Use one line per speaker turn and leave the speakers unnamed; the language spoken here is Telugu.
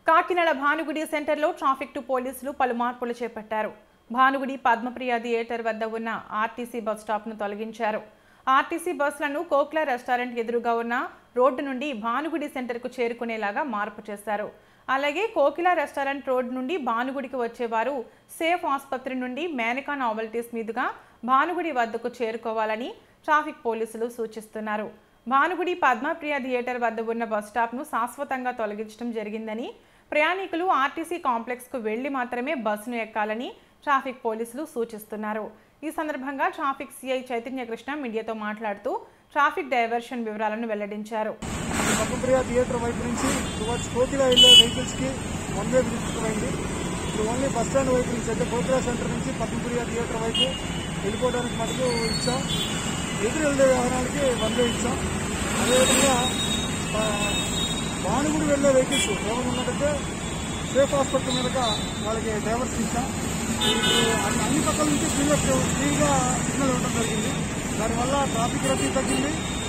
కాకినాడ భానుగుడి సెంటర్లో ట్రాఫిక్ టు పోలీసులు పలు మార్పులు చేపట్టారు భానుగుడి పద్మప్రియ థియేటర్ వద్ద ఉన్న ఆర్టీసీ బస్ స్టాప్ను తొలగించారు ఆర్టీసీ బస్సులను కోక్లా రెస్టారెంట్ ఎదురుగా ఉన్న రోడ్డు నుండి భానుగుడి సెంటర్కు చేరుకునేలాగా మార్పు చేశారు అలాగే కోకిల రెస్టారెంట్ రోడ్ నుండి భానుగుడికి వచ్చేవారు సేఫ్ ఆసుపత్రి నుండి మేనకా నావల్టీస్ మీదుగా భానుగుడి వద్దకు చేరుకోవాలని ట్రాఫిక్ పోలీసులు సూచిస్తున్నారు భానుగుడి పద్మప్రియ థియేటర్ వద్ద ఉన్న బస్ స్టాప్ను శాశ్వతంగా తొలగించడం జరిగిందని ప్రయాణికులు ఆర్టీసీ కాంప్లెక్స్కు వెళ్లి మాత్రమే బస్సును ఎక్కాలని ట్రాఫిక్ పోలీసులు సూచిస్తున్నారు ఈ సందర్భంగా ట్రాఫిక్ సిఐ చైతన్య కృష్ణ మీడియాతో మాట్లాడుతూ ట్రాఫిక్ డైవర్షన్ వివరాలను వెల్లడించారు
పద్మప్రియ థియేటర్ వైపు నుంచి టువర్డ్స్ కోకిల వెళ్ళే వెహికల్స్ కి వన్ వే తీసుకుపోయింది ఇప్పుడు ఓన్లీ బస్ స్టాండ్ వైపు నుంచి అయితే కోకిల సెంటర్ నుంచి పద్మప్రియ థియేటర్ వైపు వెళ్ళిపోవడానికి మటుకు ఇచ్చాం ఎదురు వెళ్ళే వాహనాలకి వన్ వే ఇచ్చాం అదేవిధంగా ఆ, భానుగుడి వెళ్ళే వెహికల్స్ ఏమైనా ఉన్నదంటే సేఫ్ హాస్పిటల్ మీదుగా వాళ్ళకి డ్రైవర్స్ ఇచ్చాం ఇప్పుడు అన్ని అన్ని పక్కల నుంచి ఫ్రీగా ఫ్రీగా సిగ్నల్ ఇవ్వడం జరిగింది దానివల్ల ట్రాఫిక్ రద్దీ తగ్గింది